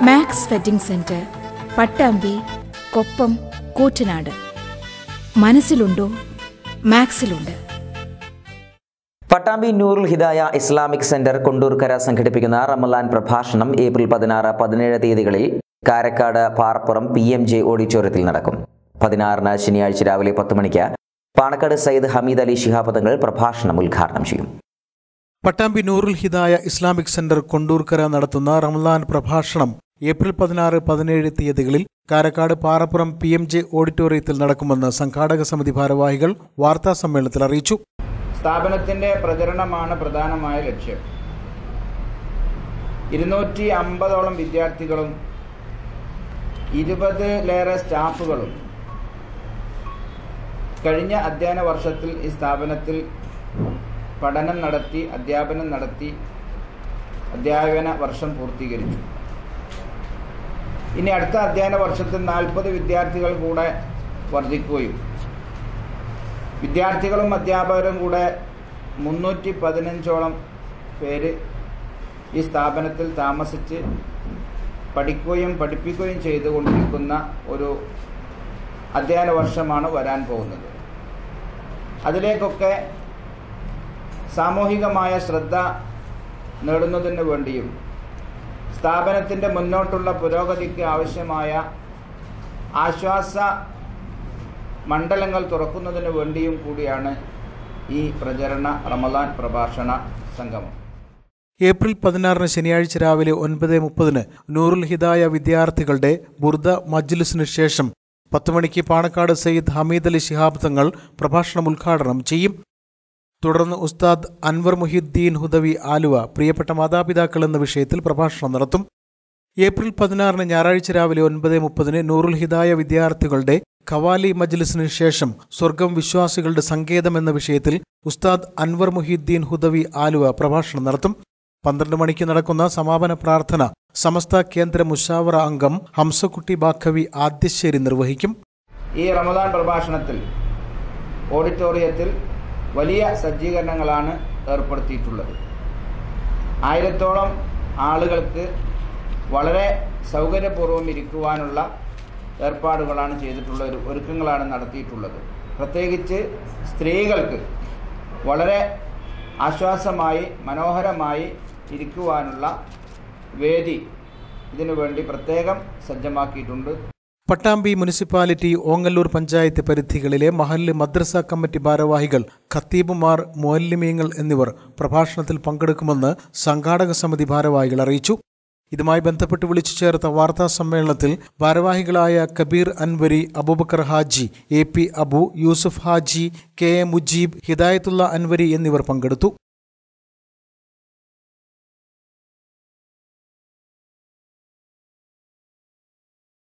max wedding centre Pattambi Koppam Koottanad മനസ്സിലുണ്ടോ മാക്സിലുണ്ട് Pattambi Noorul Hidaya Islamic centre Kondurkara സംഘടിപ്പിക്കുന്ന റമലാൻ പ്രഭാഷണം ഏപ്രിൽ പതിനാറ് പതിനേഴ് തീയതികളിൽ Karakkad Parappuram P M J ഓഡിറ്റോറിയത്തിൽ നടക്കും പതിനാറിന് ശനിയാഴ്ച രാവിലെ പത്ത് മണിക്ക് പാണക്കാട് സയ്യിദ് ഹമീദ് അലി ശിഹാബ് തങ്ങൾ പ്രഭാഷണം ഉദ്ഘാടനം ചെയ്യും പട്ടാമ്പി നൂറുൽ ഹിദായ ഇസ്ലാമിക് സെന്റർ കൊണ്ടൂർക്കര നടത്തുന്ന റമലാൻ പ്രഭാഷണം ഏപ്രിൽ പതിനാറ് പതിനേഴ് തീയതികളിൽ Karakkad Parappuram P M J ഓഡിറ്റോറിയത്തിൽ നടക്കുമെന്ന് സംഘാടക സമിതി ഭാരവാഹികൾ വാർത്താ സമ്മേളനത്തിൽ അറിയിച്ചു സ്ഥാപനത്തിൻ്റെ പ്രചരണമാണ് പ്രധാനമായ ലക്ഷ്യം ഇരുന്നൂറ്റി അമ്പതോളം വിദ്യാർത്ഥികളും ഇരുപതിലേറെ സ്റ്റാഫുകളും കഴിഞ്ഞ അധ്യയന വർഷത്തിൽ ഈ സ്ഥാപനത്തിൽ പഠനം നടത്തി അധ്യാപനം നടത്തി അധ്യാപന വർഷം പൂർത്തീകരിച്ചു ഇനി അടുത്ത അധ്യയന വർഷത്തിൽ നാൽപ്പത് വിദ്യാർത്ഥികൾ കൂടെ വർദ്ധിക്കുകയും വിദ്യാർത്ഥികളും അധ്യാപകരും കൂടെ മുന്നൂറ്റി പതിനഞ്ചോളം പേര് ഈ സ്ഥാപനത്തിൽ താമസിച്ച് പഠിക്കുകയും പഠിപ്പിക്കുകയും ചെയ്തുകൊണ്ടിരിക്കുന്ന ഒരു അധ്യയന വർഷമാണ് വരാൻ പോകുന്നത് അതിലേക്കൊക്കെ സാമൂഹികമായ ശ്രദ്ധ നേടുന്നതിന് വേണ്ടിയും സ്ഥാപനത്തിൻ്റെ മുന്നോട്ടുള്ള പുരോഗതിക്ക് ആവശ്യമായ ആശ്വാസ മണ്ഡലങ്ങൾ തുറക്കുന്നതിന് വേണ്ടിയും കൂടിയാണ് ഈ പ്രചരണ റമദാൻ പ്രഭാഷണ സംഗമം ഏപ്രിൽ പതിനാറിന് ശനിയാഴ്ച രാവിലെ ഒൻപത് മുപ്പതിന് നൂറുൽ ഹിദായ വിദ്യാർത്ഥികളുടെ ബുർദ മജ്ലിസിന് ശേഷം പത്ത് മണിക്ക് പാണക്കാട് സയ്യിദ് ഹമീദ് അലി ശിഹാബ് തങ്ങൾ പ്രഭാഷണം ഉദ്ഘാടനം ചെയ്യും തുടർന്ന് ഉസ്താദ് അൻവർ മുഹിദ്ദീൻ ഹുദവി ആലുവ പ്രിയപ്പെട്ട മാതാപിതാക്കൾ എന്ന വിഷയത്തിൽ പ്രഭാഷണം നടത്തും ഏപ്രിൽ പതിനാറിന് ഞായറാഴ്ച രാവിലെ ഒൻപത് മുപ്പതിന് നൂറുൽ ഹിദായ വിദ്യാർത്ഥികളുടെ ഖവാലി മജ്ലിസിന് ശേഷം സ്വർഗം വിശ്വാസികളുടെ സങ്കേതം എന്ന വിഷയത്തിൽ ഉസ്താദ് അൻവർ മുഹിദ്ദീൻ ഹുദവി ആലുവ പ്രഭാഷണം നടത്തും പന്ത്രണ്ട് മണിക്ക് നടക്കുന്ന സമാപന പ്രാർത്ഥന സമസ്ത കേന്ദ്ര മുഷാവറ അംഗം ഹംസക്കുട്ടി ബാഖവി ആദ്യശ്ശേരി നിർവഹിക്കും ഈ റമദാൻ പ്രഭാഷണത്തിൽ ഓഡിറ്റോറിയത്തിൽ വലിയ സജ്ജീകരണങ്ങളാണ് ഏർപ്പെടുത്തിയിട്ടുള്ളത് ആയിരത്തോളം ആളുകൾക്ക് വളരെ സൗകര്യപൂർവ്വം ഇരിക്കുവാനുള്ള ഏർപ്പാടുകളാണ് ചെയ്തിട്ടുള്ളത് ഒരു- ഒരുക്കങ്ങളാണ് നടത്തിയിട്ടുള്ളത് പ്രത്യേകിച്ച് സ്ത്രീകൾക്ക് വളരെ ആശ്വാസമായി മനോഹരമായി ഇരിക്കുവാനുള്ള വേദി ഇതിനു വേണ്ടി പ്രത്യേകം സജ്ജമാക്കിയിട്ടുണ്ട് പട്ടാമ്പി മുനിസിപ്പാലിറ്റി ഓങ്ങല്ലൂർ പഞ്ചായത്ത് പരിധികളിലെ മഹല്ല് മദ്രസ കമ്മിറ്റി ഭാരവാഹികൾ ഖത്തീബുമാർ മുഅല്ലിമീങ്ങൾ എന്നിവർ പ്രഭാഷണത്തിൽ പങ്കെടുക്കുമെന്ന് സംഘാടക സമിതി ഭാരവാഹികൾ അറിയിച്ചു ഇതുമായി ബന്ധപ്പെട്ട് വിളിച്ചു ചേർത്ത വാർത്താ സമ്മേളനത്തിൽ ഭാരവാഹികളായ Kabeer Anwari Aboobacker Haji A P Abu Yusuf Haji K A Mujeeb Hidayathulla Anwari എന്നിവർ പങ്കെടുത്തു